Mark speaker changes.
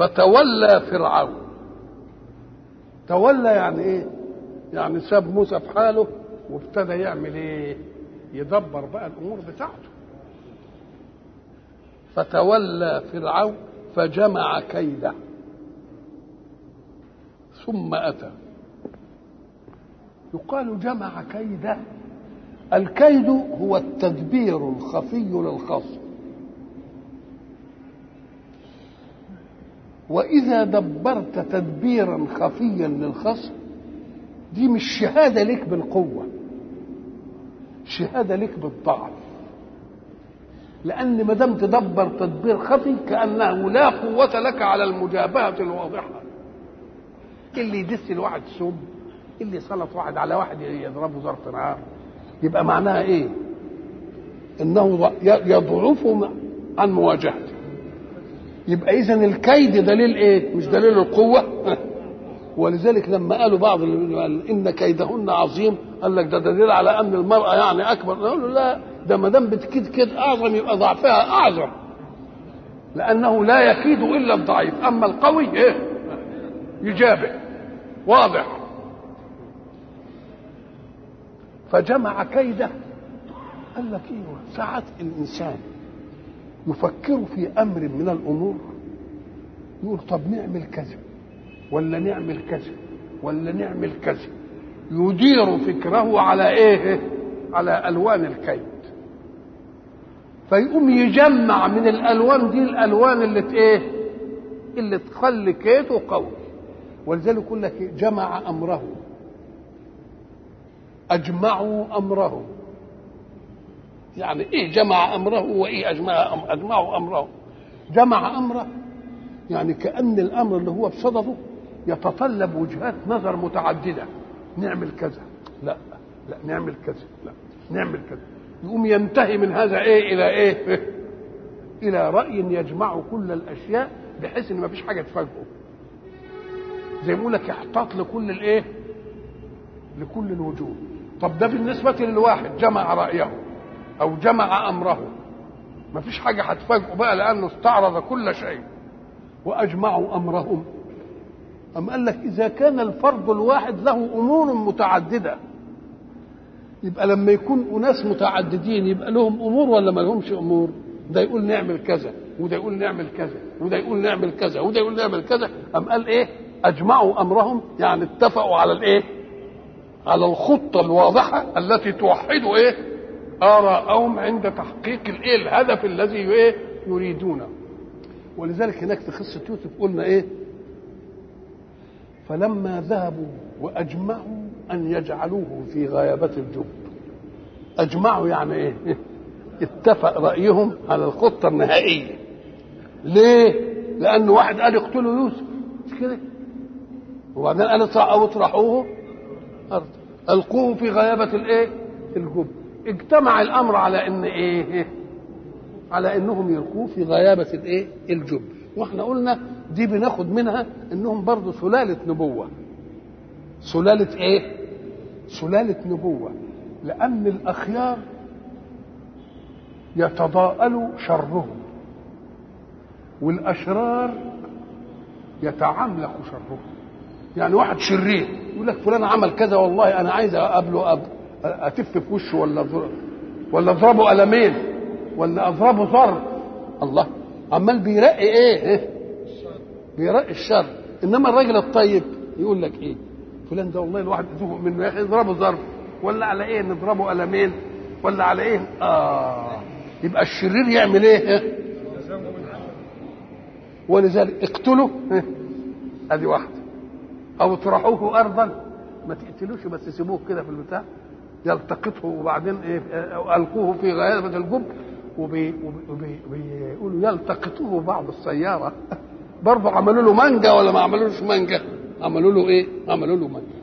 Speaker 1: فتولى فرعون تولى يعني ايه يعني ساب موسى في حاله وابتدى يعمل ايه يدبر بقى الامور بتاعته فتولى فرعون فجمع كيده ثم اتى يقال جمع كيده الكيد هو التدبير الخفي للخصم واذا دبرت تدبيرا خفيا للخصم دي مش شهاده لك بالقوه شهاده لك بالضعف لان ما دام تدبر تدبير خفي كانه لا قوه لك على المجابهه الواضحه اللي يدس الواحد سم اللي سلط واحد على واحد يضربه ظرف نار يبقى معناها ايه انه يضعف عن مواجهته يبقى اذا الكيد دليل ايه مش دليل القوه ولذلك لما قالوا بعض ان كيدهن عظيم قال لك ده دليل على ان المراه يعني اكبر قالوا لا ده ما دام بتكيد كيد اعظم يبقى ضعفها اعظم لانه لا يكيد الا الضعيف اما القوي ايه يجابه واضح فجمع كيده قال لك ايوه ساعات الانسان يفكر في امر من الامور يقول طب نعمل كذا ولا نعمل كذا ولا نعمل كذا يدير فكره على ايه على الوان الكيد فيقوم يجمع من الالوان دي الالوان اللي ايه اللي تخلي كيده قوي ولذلك يقول لك جمع امره اجمعوا امره يعني ايه جمع امره وايه اجمع أم اجمعوا امره جمع امره يعني كان الامر اللي هو بصدده يتطلب وجهات نظر متعدده نعمل كذا لا لا نعمل كذا لا نعمل كذا يقوم ينتهي من هذا ايه الى ايه الى راي يجمع كل الاشياء بحيث ان ما فيش حاجه تفاجئه زي ما يقول لك يحتاط لكل الايه لكل الوجوه طب ده بالنسبه للواحد جمع رايه او جمع امره ما فيش حاجه هتفاجئه بقى لانه استعرض كل شيء واجمعوا امرهم أم قال لك إذا كان الفرد الواحد له أمور متعددة يبقى لما يكون أناس متعددين يبقى لهم أمور ولا ما لهمش أمور ده يقول نعمل كذا وده يقول نعمل كذا وده يقول نعمل كذا وده يقول نعمل كذا أم قال إيه أجمعوا أمرهم يعني اتفقوا على الإيه على الخطة الواضحة التي توحد إيه آراءهم عند تحقيق الإيه الهدف الذي إيه يريدونه ولذلك هناك في قصة يوسف قلنا إيه فلما ذهبوا واجمعوا ان يجعلوه في غيابه الجب اجمعوا يعني ايه اتفق رايهم على الخطه النهائيه ليه لان واحد قال اقتلوا يوسف مش كده وبعدين قال او اطرحوه ارض القوه في غيابه الايه الجب اجتمع الامر على ان ايه على انهم يلقوه في غيابه الايه الجب واحنا قلنا دي بناخد منها انهم برضه سلاله نبوه سلاله ايه سلاله نبوه لان الاخيار يتضاءل شرهم والاشرار يتعملق شرهم يعني واحد شرير يقول لك فلان عمل كذا والله انا عايز اقابله أب... اتف في وشه ولا ولا اضربه قلمين ولا اضربه ضرب الله عمال بيرقي ايه بيرقي الشر انما الراجل الطيب يقول لك ايه فلان ده والله الواحد يزوق منه يا اخي اضربه ضرب ولا على ايه نضربه قلمين ولا على ايه اه يبقى الشرير يعمل ايه ولذلك اقتلوا ادي واحده او اطرحوه ارضا ما تقتلوش بس سيبوه كده في البتاع يلتقطه وبعدين ايه القوه في غيابه الجب وبيقولوا يلتقطوه بعض السياره برضه عملوا له مانجا ولا ما عملولوش مانجا عملوا له ايه عملوا له مانجا